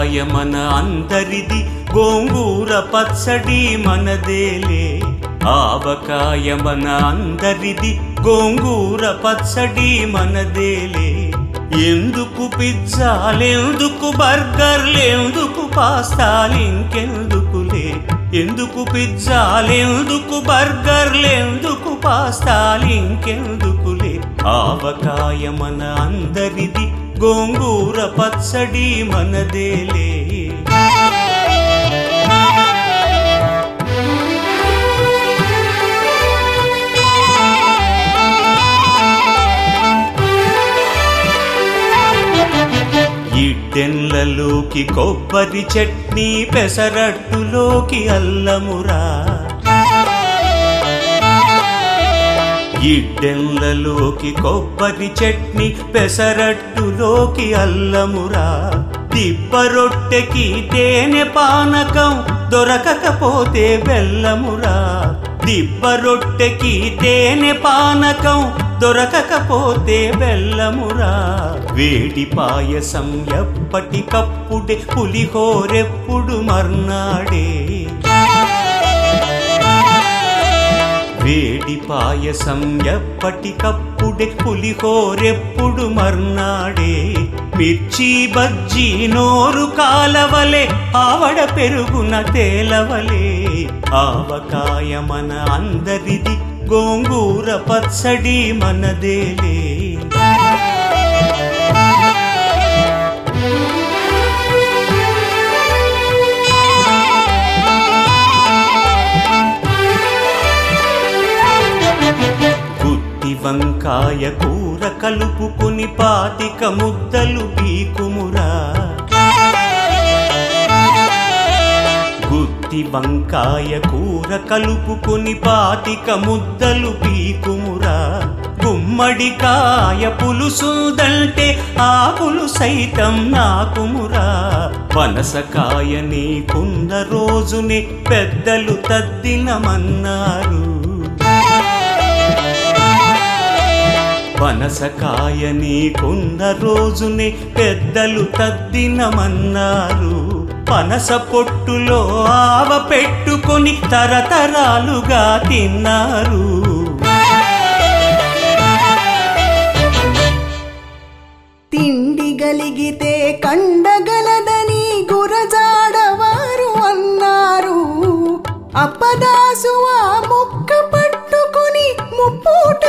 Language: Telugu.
ఆవకాయ మన అందరిది గోంగూర పచ్చడి మనదేలే ఆవకాయ మన అందరిది గోంగూర పచ్చడి మనదేలే ఎందుకు పిజ్జాలెందుకు బర్గర్లెందుకు పాస్తాలు ఇంకెందుకులే ఎందుకు పిజ్జాలెందుకు బర్గర్లెందుకు పాస్తాలు ఇంకెందుకులే ఆవకాయ మన అందరిది గోంగూర పచ్చడి మనదేలే ఇడ్డెన్లలోకి కొబ్బరి చట్నీ పెసరట్టులోకి అల్లమురా ఇడ్డెన్లలోకి కొబ్బరి చట్నీ పెసరట్టులోకి అల్లమురా దిబ్బ రొట్టెకి తేనె పానకం దొరకకపోతే బెల్లమురా దిబ్బ రొట్టెకి తేనె పానకం దొరకకపోతే బెల్లమురా వేడి పాయసం ఎప్పటికప్పుడే పులిహోరెప్పుడు మర్నాడే వేడి పాయసం ఎప్పటికప్పుడే పులిహోరెప్పుడు మర్నాడే మిర్చి బజ్జీ నోరు కాలవలే ఆవడ పెరుగున తేలవలే ఆవకాయ మన అందరిది గోంగూర పచ్చడి మనదేలే గుత్తి వంకాయ కూర కలుపుకుని పాతిక ముద్దలు పీకుమురా గుత్తి వంకాయ కూర కలుపుకుని పాతిక ముద్దలు పీకుమురా గుమ్మడికాయ పులుసుదంటే ఆకులు సైతం నాకుమురా పనసకాయ నీకున్న రోజునే పెద్దలు తద్దినమన్నారు పనసకాయ నీకున్న రోజునే పెద్దలు తద్దినమన్నారు పనస పొట్టులో ఆవ పెట్టుకొని తరతరాలుగా తిన్నారు తిండి గలిగితే కండగలదని గురజాడవారు అన్నారు అప్పదాసు ఆ ముక్క పట్టుకుని ముప్పూట